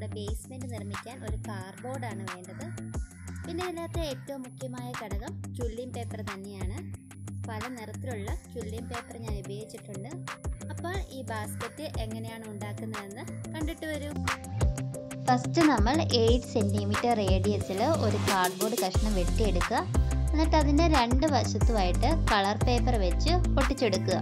നമ്മുടെ ബേസ്മെൻറ്റ് നിർമ്മിക്കാൻ ഒരു കാർഡ്ബോർഡാണ് വേണ്ടത് പിന്നെ ഇതിനകത്ത് ഏറ്റവും മുഖ്യമായ ഘടകം ചുള്ളിയും പേപ്പർ തന്നെയാണ് പല നിറത്തിലുള്ള ചുള്ളിയും പേപ്പർ ഞാൻ ഉപയോഗിച്ചിട്ടുണ്ട് അപ്പോൾ ഈ ബാസ്ക്കറ്റ് എങ്ങനെയാണ് ഉണ്ടാക്കുന്നതെന്ന് കണ്ടിട്ട് വരൂ ഫസ്റ്റ് നമ്മൾ എയ്റ്റ് സെൻറ്റിമീറ്റർ റേഡിയസിൽ ഒരു കാർഡ്ബോർഡ് കഷ്ണം വെട്ടിയെടുക്കുക എന്നിട്ട് അതിൻ്റെ രണ്ട് വശത്തുമായിട്ട് കളർ പേപ്പർ വെച്ച് ഒട്ടിച്ചെടുക്കുക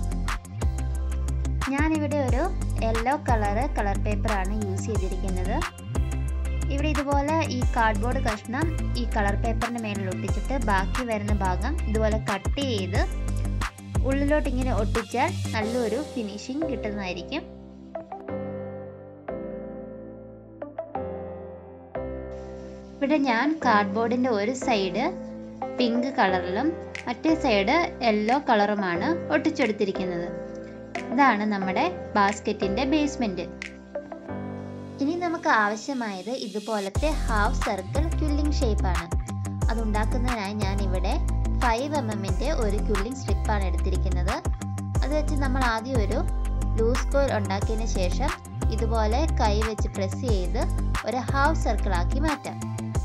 ഞാനിവിടെ ഒരു യെല്ലോ കളറ് കളർ പേപ്പറാണ് യൂസ് ചെയ്തിരിക്കുന്നത് ഇവിടെ ഇതുപോലെ ഈ കാർഡ്ബോർഡ് കഷ്ണം ഈ കളർ പേപ്പറിന് മേലിൽ ഒട്ടിച്ചിട്ട് ബാക്കി വരുന്ന ഭാഗം ഇതുപോലെ കട്ട് ചെയ്ത് ഉള്ളിലോട്ട് ഇങ്ങനെ ഒട്ടിച്ചാൽ നല്ലൊരു ഫിനിഷിങ് കിട്ടുന്നതായിരിക്കും ഇവിടെ ഞാൻ കാർഡ്ബോർഡിൻ്റെ ഒരു സൈഡ് പിങ്ക് കളറിലും മറ്റേ സൈഡ് യെല്ലോ കളറുമാണ് ഒട്ടിച്ചെടുത്തിരിക്കുന്നത് ഇതാണ് നമ്മുടെ ബാസ്ക്കറ്റിൻ്റെ ബേസ്മെൻറ്റ് ഇനി നമുക്ക് ആവശ്യമായത് ഇതുപോലത്തെ ഹാഫ് സർക്കിൾ ക്യുല്ലിംഗ് ഷേപ്പാണ് അതുണ്ടാക്കുന്നതിനായി ഞാൻ ഇവിടെ ഫൈവ് എം എമ്മിൻ്റെ ഒരു ക്യുല്ലിംഗ് സ്ട്രിപ്പാണ് എടുത്തിരിക്കുന്നത് അത് വെച്ച് നമ്മൾ ആദ്യം ഒരു ലൂസ് കോയിൽ ഉണ്ടാക്കിയതിന് ശേഷം ഇതുപോലെ കൈ വെച്ച് പ്രസ് ചെയ്ത് ഒരു ഹാഫ് സർക്കിൾ ആക്കി മാറ്റാം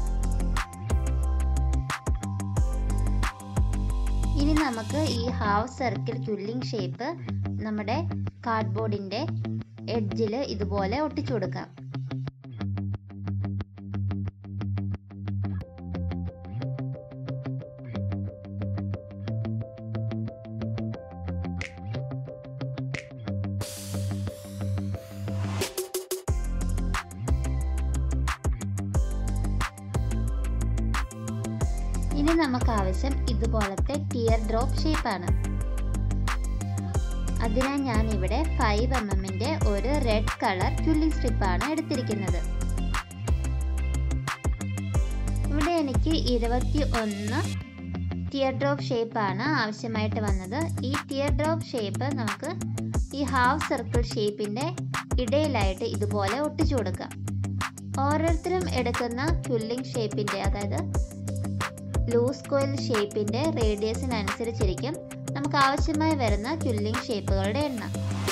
ഇനി നമുക്ക് ഈ ഹാഫ് സർക്കിൾ ക്യുല്ലിംഗ് ഷേപ്പ് നമ്മുടെ കാർഡ്ബോർഡിൻ്റെ എഡ്ജിൽ ഇതുപോലെ ഒട്ടിച്ചു കൊടുക്കാം ഇനി നമുക്ക് ആവശ്യം ഇതുപോലത്തെ ടിയർ ഡ്രോപ്പ് ഷേപ്പാണ് അതിനാൽ ഞാൻ ഇവിടെ ഫൈവ് എം എമ്മിൻ്റെ ഒരു റെഡ് കളർ ചുള്ളി സ്ട്രിപ്പാണ് എടുത്തിരിക്കുന്നത് ഇവിടെ എനിക്ക് ഇരുപത്തി ഒന്ന് ടിയർ ഡ്രോപ്പ് ഷേപ്പാണ് ആവശ്യമായിട്ട് വന്നത് ഈ ടിയർ ഡ്രോപ്പ് ഷേപ്പ് നമുക്ക് ഈ ഹാഫ് സർക്കിൾ ഷേപ്പിൻ്റെ ഇടയിലായിട്ട് ഇതുപോലെ ഒട്ടിച്ചു കൊടുക്കാം ഓരോരുത്തരും എടുക്കുന്ന ക്യുല്ലിംഗ് ഷേപ്പിൻ്റെ അതായത് ലൂസ് കോയിൽ ഷേപ്പിൻ്റെ റേഡിയസിനനുസരിച്ചിരിക്കും നമുക്ക് ആവശ്യമായി വരുന്ന ക്യുല്ലിംഗ് ഷേപ്പുകളുടെ എണ്ണം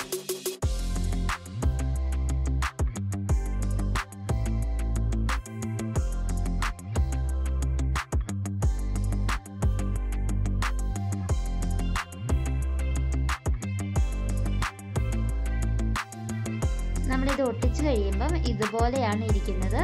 നമ്മളിത് ഒട്ടിച്ചു കഴിയുമ്പം ഇതുപോലെയാണ് ഇരിക്കുന്നത്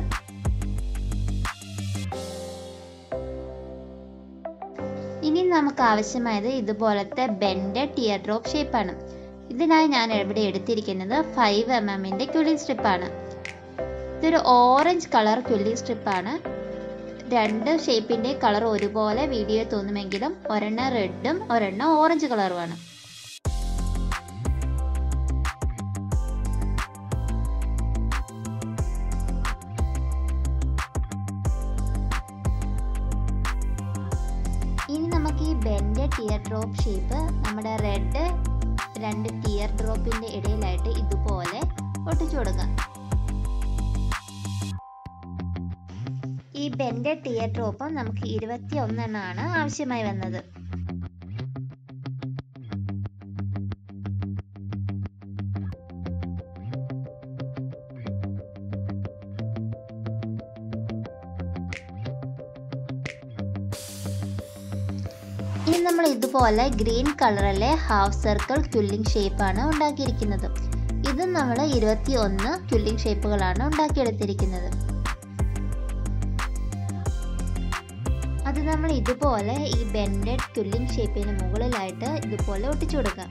ഇനി നമുക്ക് ആവശ്യമായത് ഇതുപോലത്തെ ബെൻഡ് ടിയർ ഡ്രോപ്പ് ഷേപ്പാണ് ഇതിനായി ഞാൻ ഇവിടെ എടുത്തിരിക്കുന്നത് ഫൈവ് എം എമ്മിൻ്റെ ക്യുലിംഗ് സ്ട്രിപ്പാണ് ഇതൊരു ഓറഞ്ച് കളർ ക്യുലിംഗ് സ്ട്രിപ്പാണ് രണ്ട് ഷേപ്പിൻ്റെ കളർ ഒരുപോലെ വീഡിയോ തോന്നുമെങ്കിലും ഒരെണ്ണം റെഡും ഒരെണ്ണം ഓറഞ്ച് കളറുമാണ് ഇനി നമുക്ക് ഈ ബെൻഡ് ടിയർ ഡ്രോപ്പ് ഷേപ്പ് നമ്മുടെ റെഡ് രണ്ട് ടിയർ ഡ്രോപ്പിന്റെ ഇടയിലായിട്ട് ഇതുപോലെ ഒട്ടിച്ചു കൊടുക്കാം ഈ ബെൻഡ് ടിയർ ഡ്രോപ്പും നമുക്ക് ഇരുപത്തി ഒന്നെണ്ണമാണ് ആവശ്യമായി വന്നത് ഇനി നമ്മൾ ഇതുപോലെ ഗ്രീൻ കളറിലെ ഹാഫ് സർക്കിൾ ക്യുല്ലിംഗ് ഷേപ്പാണ് ഉണ്ടാക്കിയിരിക്കുന്നത് ഇതും നമ്മൾ ഇരുപത്തി ഒന്ന് ക്യുല്ലിംഗ് ഷേപ്പുകളാണ് ഉണ്ടാക്കിയെടുത്തിരിക്കുന്നത് അത് നമ്മൾ ഇതുപോലെ ഈ ബെൻഡഡ് ക്യുല്ലിംഗ് ഷേപ്പിന് മുകളിലായിട്ട് ഇതുപോലെ ഒട്ടിച്ചു കൊടുക്കാം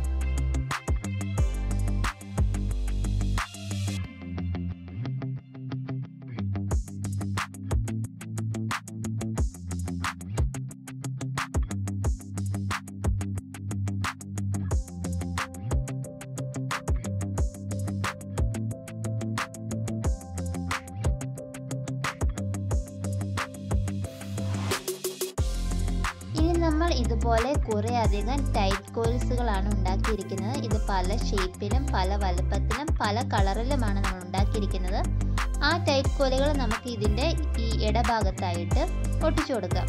ഇനി നമ്മൾ ഇതുപോലെ കുറേ അധികം ടൈറ്റ് കോയിൽസുകളാണ് ഉണ്ടാക്കിയിരിക്കുന്നത് ഇത് പല ഷേപ്പിലും പല വലുപ്പത്തിലും പല കളറിലുമാണ് നമ്മൾ ഉണ്ടാക്കിയിരിക്കുന്നത് ആ ടൈറ്റ് കോലുകൾ നമുക്ക് ഇതിൻ്റെ ഈ ഇടഭാഗത്തായിട്ട് ഒട്ടിച്ചു കൊടുക്കാം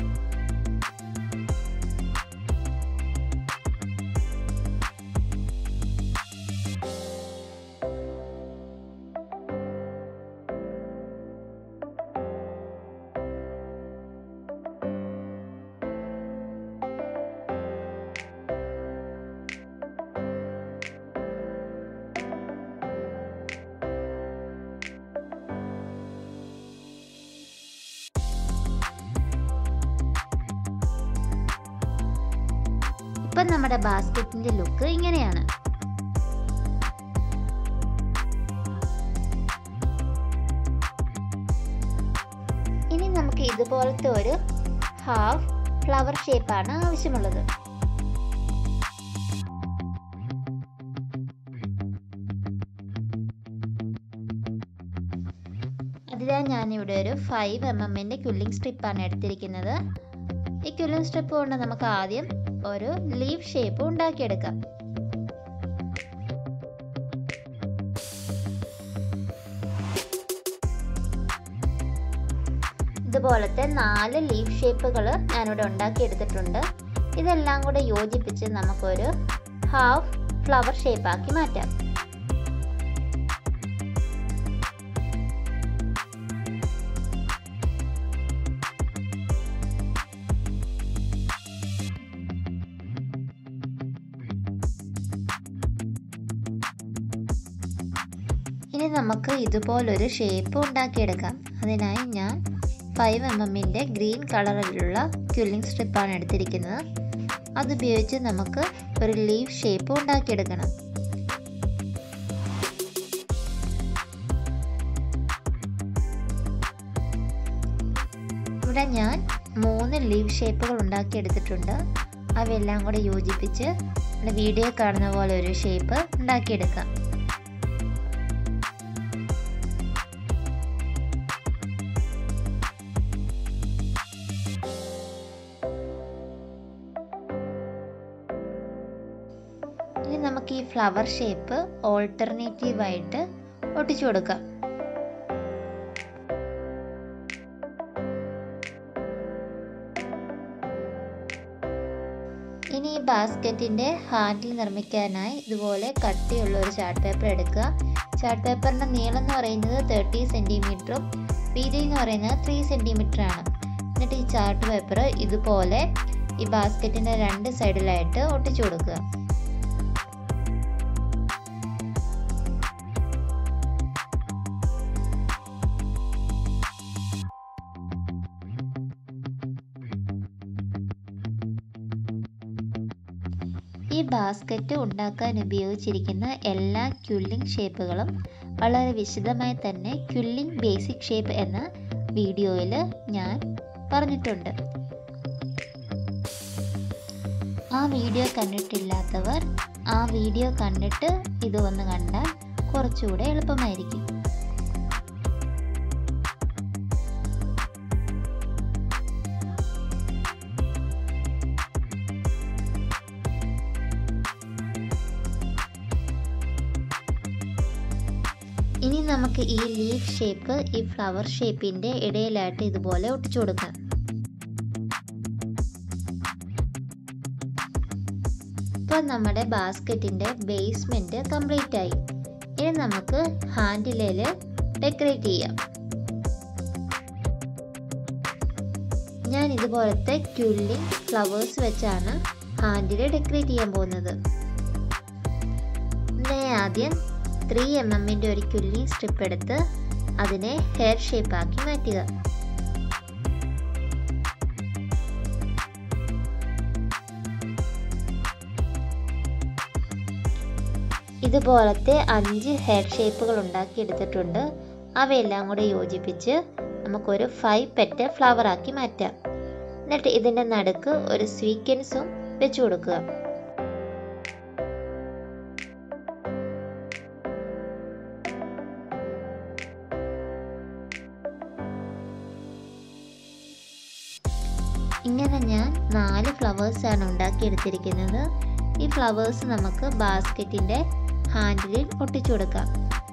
ഇപ്പം നമ്മുടെ ബാസ്ക്കറ്റിൻ്റെ ലുക്ക് ഇങ്ങനെയാണ് ഇനി നമുക്ക് ഇതുപോലത്തെ ഒരു ഹാഫ് ഫ്ലവർ ഷേപ്പാണ് ആവശ്യമുള്ളത് അതിനായി ഞാനിവിടെ ഒരു ഫൈവ് എം എമ്മിൻ്റെ ക്യുല്ലിംഗ് സ്ട്രിപ്പാണ് എടുത്തിരിക്കുന്നത് ഈ ക്യുല്ലിംഗ് സ്ട്രിപ്പ് കൊണ്ട് നമുക്ക് ആദ്യം ഒരു ലീഫ് ഷേപ്പ് ഉണ്ടാക്കിയെടുക്കാം ഇതുപോലത്തെ നാല് ലീഫ് ഷേപ്പുകൾ ഞാനിവിടെ ഉണ്ടാക്കിയെടുത്തിട്ടുണ്ട് ഇതെല്ലാം കൂടെ യോജിപ്പിച്ച് നമുക്കൊരു ഹാഫ് ഫ്ലവർ ഷേപ്പാക്കി മാറ്റാം ഇനി നമുക്ക് ഇതുപോലൊരു ഷേപ്പ് ഉണ്ടാക്കിയെടുക്കാം അതിനായി ഞാൻ ഫൈവ് എം എമ്മിൻ്റെ ഗ്രീൻ കളറിലുള്ള ക്യുല്ലിംഗ് സ്ട്രിപ്പാണ് എടുത്തിരിക്കുന്നത് അതുപയോഗിച്ച് നമുക്ക് ഒരു ലീഫ് ഷേപ്പ് ഉണ്ടാക്കിയെടുക്കണം ഇവിടെ ഞാൻ മൂന്ന് ലീവ് ഷേപ്പുകൾ ഉണ്ടാക്കിയെടുത്തിട്ടുണ്ട് അവയെല്ലാം കൂടെ യോജിപ്പിച്ച് വീഡിയോ കാണുന്ന പോലെ ഒരു ഷേപ്പ് ഉണ്ടാക്കിയെടുക്കാം ഇനി നമുക്ക് ഈ ഫ്ലവർ ഷേപ്പ് ഓൾട്ടർനേറ്റീവ് ആയിട്ട് ഒട്ടിച്ചു കൊടുക്കാം ഇനി ഈ ബാസ്ക്കറ്റിൻ്റെ ഹാൻഡിൽ നിർമ്മിക്കാനായി ഇതുപോലെ കട്ടിയുള്ള ഒരു ചാർട്ട് പേപ്പർ എടുക്കുക ചാർട്ട് പേപ്പറിൻ്റെ നീളം എന്ന് പറയുന്നത് തേർട്ടി സെൻറ്റിമീറ്ററും വീതി എന്ന് പറയുന്നത് ത്രീ സെൻറ്റിമീറ്റർ ആണ് എന്നിട്ട് ഈ ചാർട്ട് പേപ്പർ ഇതുപോലെ ഈ ബാസ്ക്കറ്റിൻ്റെ രണ്ട് സൈഡിലായിട്ട് ഒട്ടിച്ചു കൊടുക്കുക ഈ ബാസ്ക്കറ്റ് ഉണ്ടാക്കാൻ ഉപയോഗിച്ചിരിക്കുന്ന എല്ലാ ക്യുല്ലിംഗ് ഷേപ്പുകളും വളരെ വിശദമായി തന്നെ ക്യുല്ലിംഗ് ബേസിക് ഷേപ്പ് എന്ന വീഡിയോയിൽ ഞാൻ പറഞ്ഞിട്ടുണ്ട് ആ വീഡിയോ കണ്ടിട്ടില്ലാത്തവർ ആ വീഡിയോ കണ്ടിട്ട് ഇത് ഒന്ന് കണ്ടാൽ കുറച്ചുകൂടെ എളുപ്പമായിരിക്കും ഇനി നമുക്ക് ഈ ലീഫ് ഷേപ്പ് ഈ ഫ്ലവർ ഷേപ്പിൻ്റെ ഇടയിലായിട്ട് ഇതുപോലെ ഒട്ടിച്ചു കൊടുക്കാം ഇപ്പോൾ നമ്മുടെ ബാസ്ക്കറ്റിൻ്റെ ബേസ്മെൻറ്റ് കംപ്ലീറ്റ് ആയി ഇനി നമുക്ക് ഹാൻഡിലേൽ ഡെക്കറേറ്റ് ചെയ്യാം ഞാൻ ഇതുപോലത്തെ ക്യുല്ലിംഗ് ഫ്ലവേഴ്സ് വെച്ചാണ് ഹാൻഡിൽ ഡെക്കറേറ്റ് ചെയ്യാൻ പോകുന്നത് ഞാൻ ആദ്യം ത്രീ എം എമ്മിൻ്റെ ഒരു ക്യുല്ലിംഗ് സ്ട്രിപ്പ് എടുത്ത് അതിനെ ഹെയർ ഷേപ്പാക്കി മാറ്റുക ഇതുപോലത്തെ അഞ്ച് ഹെയർ ഷേപ്പുകൾ ഉണ്ടാക്കിയെടുത്തിട്ടുണ്ട് അവയെല്ലാം കൂടെ യോജിപ്പിച്ച് നമുക്കൊരു ഫൈവ് പെറ്റ് ഫ്ലവർ ആക്കി മാറ്റാം എന്നിട്ട് ഇതിൻ്റെ നടുക്ക് ഒരു സ്വീക്വൻസും വെച്ചു കൊടുക്കുക ഇങ്ങനെ ഞാൻ നാല് ഫ്ലവേഴ്സാണ് ഉണ്ടാക്കിയെടുത്തിരിക്കുന്നത് ഈ ഫ്ലവേഴ്സ് നമുക്ക് ബാസ്ക്കറ്റിൻ്റെ ഹാൻഡിലിൽ ഒട്ടിച്ചു കൊടുക്കാം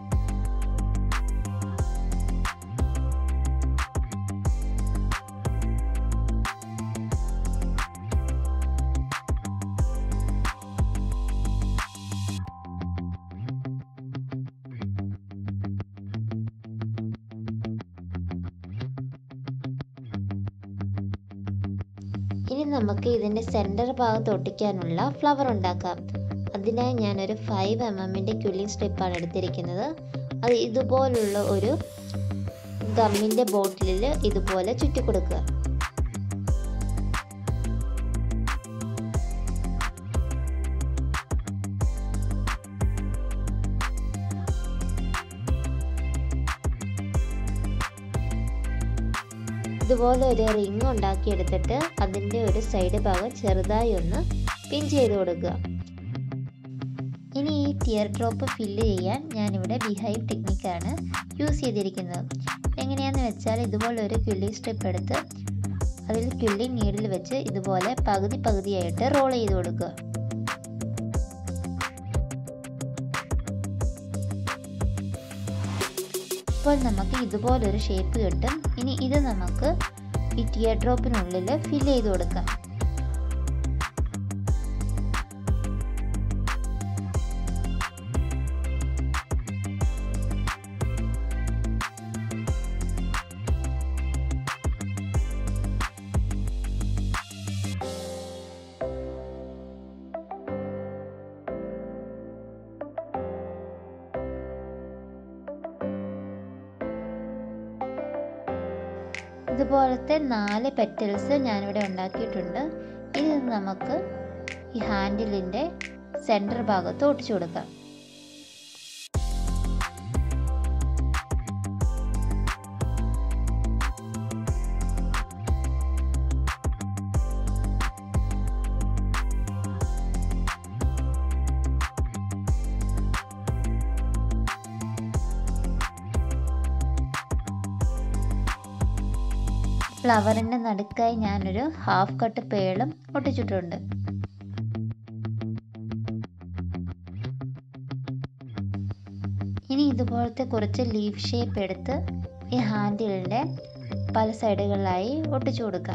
ഇനി നമുക്ക് ഇതിൻ്റെ സെൻറ്റർ ഭാഗത്ത് ഒട്ടിക്കാനുള്ള ഫ്ലവർ ഉണ്ടാക്കാം അതിനായി ഞാനൊരു ഫൈവ് എം എമ്മിൻ്റെ ക്യുല്ലിംഗ് സ്ട്രിപ്പാണ് എടുത്തിരിക്കുന്നത് അത് ഇതുപോലുള്ള ഒരു ഗമ്മിൻ്റെ ബോട്ടിലിൽ ഇതുപോലെ ചുറ്റി കൊടുക്കുക ഇതുപോലെ ഒരു റിങ് ഉണ്ടാക്കിയെടുത്തിട്ട് അതിൻ്റെ ഒരു സൈഡ് ഭാഗം ചെറുതായി ഒന്ന് പിൻ ചെയ്ത് കൊടുക്കുക ഇനി ഈ ടിയർ ഡ്രോപ്പ് ഫില്ല് ചെയ്യാൻ ഞാനിവിടെ ബിഹൈവ് ടെക്നിക്കാണ് യൂസ് ചെയ്തിരിക്കുന്നത് എങ്ങനെയാണെന്ന് വെച്ചാൽ ഇതുപോലെ ഒരു ക്വില്ലി സ്ട്രിപ്പ് എടുത്ത് അതിൽ ക്വില്ലി നീഡിൽ വെച്ച് ഇതുപോലെ പകുതി പകുതിയായിട്ട് റോൾ ചെയ്ത് കൊടുക്കുക ഇപ്പോൾ നമുക്ക് ഇതുപോലൊരു ഷേപ്പ് കിട്ടും ഇനി ഇത് നമുക്ക് ഈ ടിയർ ഡ്രോപ്പിനുള്ളിൽ ഫില്ല് ചെയ്ത് കൊടുക്കാം ഇതുപോലത്തെ നാല് പെറ്റൽസ് ഞാനിവിടെ ഉണ്ടാക്കിയിട്ടുണ്ട് ഇത് നമുക്ക് ഈ ഹാൻഡിലിൻ്റെ സെൻറ്റർ ഭാഗത്ത് ഒട്ടിച്ചു കൊടുക്കാം ഫ്ലവറിൻ്റെ നടുക്കായി ഞാനൊരു ഹാഫ് കട്ട് പേളും ഒട്ടിച്ചിട്ടുണ്ട് ഇനി ഇതുപോലത്തെ കുറച്ച് ലീഫ് ഷേപ്പ് എടുത്ത് ഈ ഹാൻഡിലിൻ്റെ പല സൈഡുകളിലായി ഒട്ടിച്ചു കൊടുക്കാം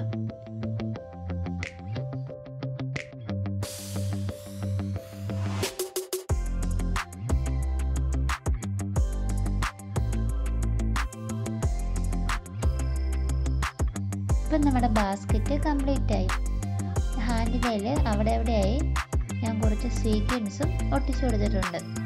ഇപ്പം നമ്മുടെ ബാസ്ക്കറ്റ് കംപ്ലീറ്റ് ആയി ഹാൻഡിലേൽ അവിടെ എവിടെയായി ഞാൻ കുറച്ച് സ്വീക്വൻസും ഒട്ടിച്ചു കൊടുത്തിട്ടുണ്ട്